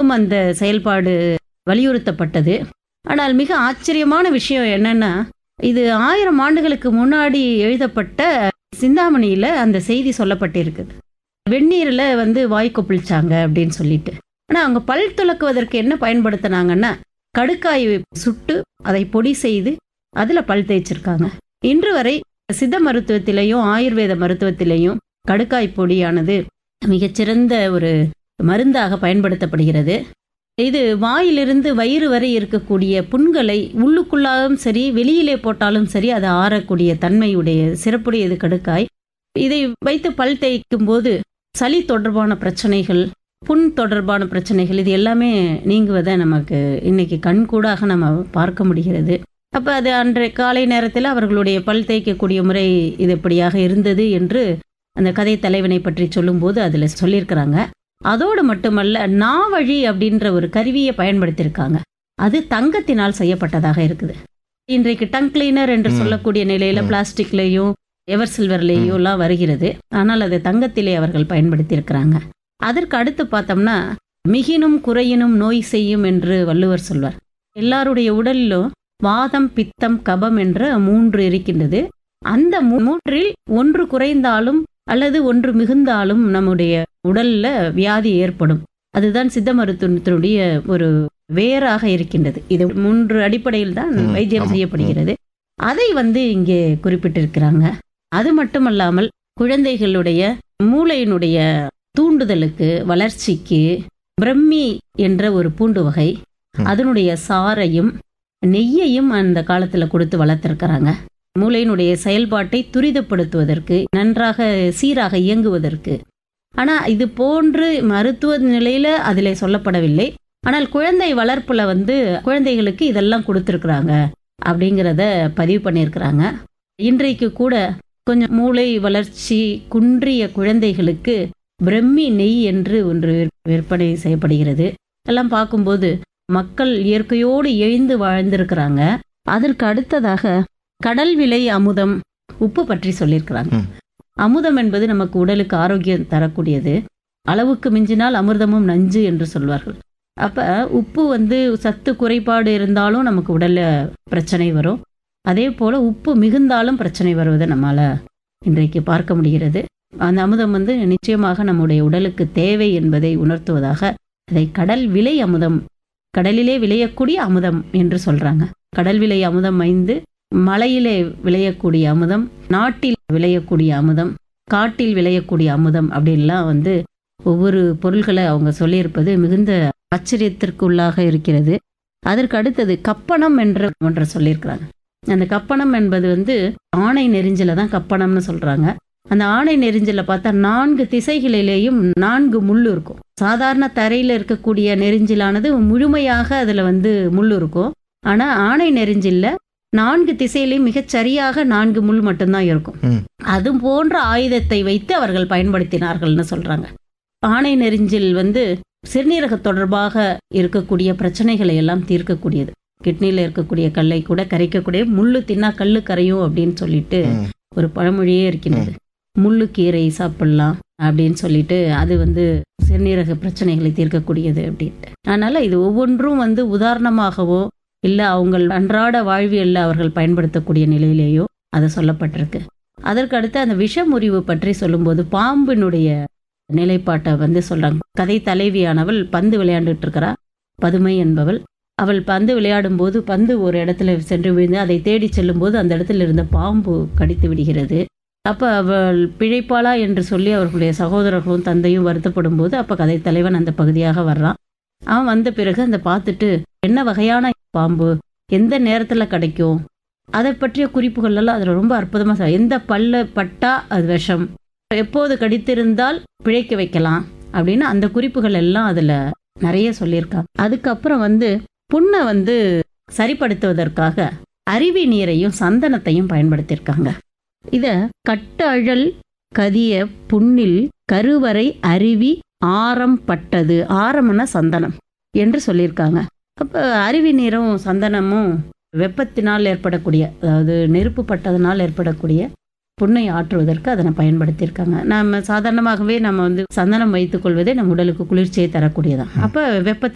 அந்த செயல்பாடு வலியுறுத்தப்பட்டது ஆனால் மிக ஆச்சரியமான விஷயம் என்னன்னா இது ஆயிரம் ஆண்டுகளுக்கு முன்னாடி எழுதப்பட்ட சிந்தாமணியில அந்த செய்தி சொல்லப்பட்டிருக்குது வெந்நீர்ல வந்து வாய் கொப்பளிச்சாங்க அப்படின்னு சொல்லிட்டு ஆனா அவங்க பல் துலக்குவதற்கு என்ன பயன்படுத்தினாங்கன்னா கடுக்காய் சுட்டு அதை பொடி செய்து அதுல பல் தேய்ச்சிருக்காங்க இன்று வரை சித்த மருத்துவத்திலையும் ஆயுர்வேத மருத்துவத்திலையும் கடுக்காய் பொடியானது மிகச்சிறந்த ஒரு மருந்தாக பயன்படுத்தப்படுகிறது இது வாயிலிருந்து வயிறு வரை இருக்கக்கூடிய புண்களை உள்ளுக்குள்ளாலும் சரி வெளியிலே போட்டாலும் சரி அது ஆறக்கூடிய தன்மையுடைய சிறப்புடையது கடுக்காய் இதை வைத்து பல் தேய்க்கும் போது சளி தொடர்பான பிரச்சனைகள் புண் தொடர்பான பிரச்சனைகள் இது எல்லாமே நீங்குவதை நமக்கு இன்னைக்கு கண்கூடாக நம்ம பார்க்க முடிகிறது அப்போ அது அன்றைய காலை நேரத்தில் அவர்களுடைய பல் தேய்க்கக்கூடிய முறை இது எப்படியாக இருந்தது என்று அந்த கதை தலைவனை பற்றி சொல்லும்போது அதில் சொல்லியிருக்கிறாங்க அதோடு மட்டுமல்ல நாவழி அப்படின்ற ஒரு கருவியை பயன்படுத்தியிருக்காங்க அது தங்கத்தினால் செய்யப்பட்டதாக இருக்குது இன்றைக்கு டங் கிளீனர் என்று ம். சொல்லக்கூடிய நிலையில ம். பிளாஸ்டிக்லேயும் எவர் சில்வர்லேயும் எல்லாம் வருகிறது ஆனால் அது தங்கத்திலே அவர்கள் பயன்படுத்தியிருக்கிறாங்க அதற்கு அடுத்து பார்த்தோம்னா மிகினும் குறையினும் நோய் செய்யும் என்று வள்ளுவர் சொல்வார் எல்லாருடைய உடலிலும் வாதம் பித்தம் கபம் என்ற மூன்று இருக்கின்றது அந்த மூ- மூன்றில் ஒன்று குறைந்தாலும் அல்லது ஒன்று மிகுந்தாலும் நம்முடைய உடல்ல வியாதி ஏற்படும் அதுதான் சித்த மருத்துவத்தினுடைய ஒரு வேறாக இருக்கின்றது இது மூன்று அடிப்படையில் தான் ம், வைத்தியம் ஆமா. செய்யப்படுகிறது அதை வந்து இங்கே குறிப்பிட்டிருக்கிறாங்க அது மட்டுமல்லாமல் குழந்தைகளுடைய மூளையினுடைய தூண்டுதலுக்கு வளர்ச்சிக்கு பிரம்மி என்ற ஒரு பூண்டு வகை ம். அதனுடைய சாறையும் நெய்யையும் அந்த காலத்துல கொடுத்து வளர்த்திருக்கிறாங்க மூளையினுடைய செயல்பாட்டை துரிதப்படுத்துவதற்கு நன்றாக சீராக இயங்குவதற்கு ஆனா இது போன்று மருத்துவ நிலையில அதிலே சொல்லப்படவில்லை ஆனால் குழந்தை வளர்ப்புல வந்து குழந்தைகளுக்கு இதெல்லாம் கொடுத்துருக்குறாங்க அப்படிங்கிறத பதிவு பண்ணியிருக்கிறாங்க இன்றைக்கு கூட கொஞ்சம் மூளை வளர்ச்சி குன்றிய குழந்தைகளுக்கு பிரம்மி நெய் என்று ஒன்று விற்- விற்பனை செய்யப்படுகிறது எல்லாம் பார்க்கும்போது மக்கள் இயற்கையோடு எழுந்து வாழ்ந்திருக்கிறாங்க அதற்கு அடுத்ததாக கடல் விலை அமுதம் உப்பு பற்றி சொல்லியிருக்கிறாங்க ம். அமுதம் என்பது நமக்கு உடலுக்கு ஆரோக்கியம் தரக்கூடியது அளவுக்கு மிஞ்சினால் அமிர்தமும் நஞ்சு என்று சொல்வார்கள் அப்ப உப்பு வந்து சத்து குறைபாடு இருந்தாலும் நமக்கு உடல்ல பிரச்சனை வரும் அதே போல உப்பு மிகுந்தாலும் பிரச்சனை வருவதை நம்மால இன்றைக்கு பார்க்க முடிகிறது அந்த அமுதம் வந்து நிச்சயமாக நம்முடைய உடலுக்கு தேவை என்பதை உணர்த்துவதாக அதை கடல் விலை அமுதம் கடலிலே விளையக்கூடிய அமுதம் என்று சொல்றாங்க கடல் விலை அமுதம் ஐந்து மலையிலே விளையக்கூடிய அமுதம் நாட்டில் விளையக்கூடிய அமுதம் காட்டில் விளையக்கூடிய அமுதம் அப்படின்லாம் வந்து ஒவ்வொரு பொருள்களை அவங்க சொல்லியிருப்பது மிகுந்த ஆச்சரியத்திற்குள்ளாக இருக்கிறது அதற்கு அடுத்தது கப்பணம் என்ற ஒன்றை சொல்லியிருக்கிறாங்க அந்த கப்பணம் என்பது வந்து ஆணை நெறிஞ்சில தான் கப்பணம்னு சொல்றாங்க அந்த ஆணை நெறிஞ்சில பார்த்தா நான்கு திசைகளிலேயும் நான்கு முள் இருக்கும் சாதாரண தரையில இருக்கக்கூடிய நெறிஞ்சிலானது முழுமையாக அதுல வந்து முள் இருக்கும் ஆனா ஆணை நெறிஞ்சில்ல நான்கு திசையிலையும் மிகச் சரியாக நான்கு முள் மட்டும்தான் இருக்கும் ம். அது போன்ற ஆயுதத்தை வைத்து அவர்கள் பயன்படுத்தினார்கள்னு சொல்றாங்க ஆணை நெறிஞ்சில் வந்து சிறுநீரக தொடர்பாக இருக்கக்கூடிய பிரச்சனைகளை எல்லாம் தீர்க்கக்கூடியது கிட்னில இருக்கக்கூடிய கல்லை கூட கரைக்கக்கூடிய முள்ளு தின்னா கல்லு கரையும் அப்படின்னு சொல்லிட்டு ம். ஒரு பழமொழியே இருக்கின்றது முள்ளு கீரை சாப்பிடலாம் அப்படின்னு சொல்லிட்டு அது வந்து சிறுநீரக பிரச்சனைகளை தீர்க்கக்கூடியது அப்படின்ட்டு அதனால இது ஒவ்வொன்றும் வந்து உதாரணமாகவோ இல்லை அவங்க அன்றாட வாழ்வியல்ல அவர்கள் பயன்படுத்தக்கூடிய நிலையிலேயோ அது சொல்லப்பட்டிருக்கு அதற்கு அடுத்து அந்த விஷமுறிவு பற்றி சொல்லும்போது பாம்பினுடைய நிலைப்பாட்டை வந்து சொல்றாங்க கதை தலைவியானவள் பந்து விளையாண்டுட்டு இருக்கிறா பதுமை என்பவள் அவள் பந்து விளையாடும் போது பந்து ஒரு இடத்துல சென்று விழுந்து அதை தேடி செல்லும்போது அந்த இடத்துல இருந்த பாம்பு கடித்து விடுகிறது அப்ப அவள் பிழைப்பாளா என்று சொல்லி அவர்களுடைய சகோதரர்களும் தந்தையும் வருத்தப்படும் போது அப்ப கதை தலைவன் அந்த பகுதியாக வர்றான் அவன் வந்த பிறகு அந்த பார்த்துட்டு என்ன வகையான பாம்பு எந்த நேரத்துல கிடைக்கும் அதை பற்றிய குறிப்புகள் எல்லாம் அதுல ரொம்ப அற்புதமா சொ- எந்த பல்ல பட்டா அது விஷம் எப்போது கடித்திருந்தால் பிழைக்க வைக்கலாம் அப்படின்னு அந்த குறிப்புகள் எல்லாம் அதுல நிறைய சொல்லியிருக்காங்க அதுக்கப்புறம் வந்து புண்ணை வந்து சரிப்படுத்துவதற்காக அருவி நீரையும் சந்தனத்தையும் பயன்படுத்தியிருக்காங்க இத கட்டழல் கதிய புண்ணில் கருவறை அருவி ஆரம் பட்டது ஆரம்னா சந்தனம் என்று சொல்லியிருக்காங்க அப்ப அருவி நீரும் சந்தனமும் வெப்பத்தினால் ஏற்படக்கூடிய அதாவது நெருப்பு பட்டதனால் ஏற்படக்கூடிய புண்ணை ஆற்றுவதற்கு அதனை பயன்படுத்தியிருக்காங்க நம்ம சாதாரணமாகவே நம்ம வந்து சந்தனம் வைத்துக் கொள்வதே நம் உடலுக்கு குளிர்ச்சியை தரக்கூடியதான் அப்ப வெப்பத்தை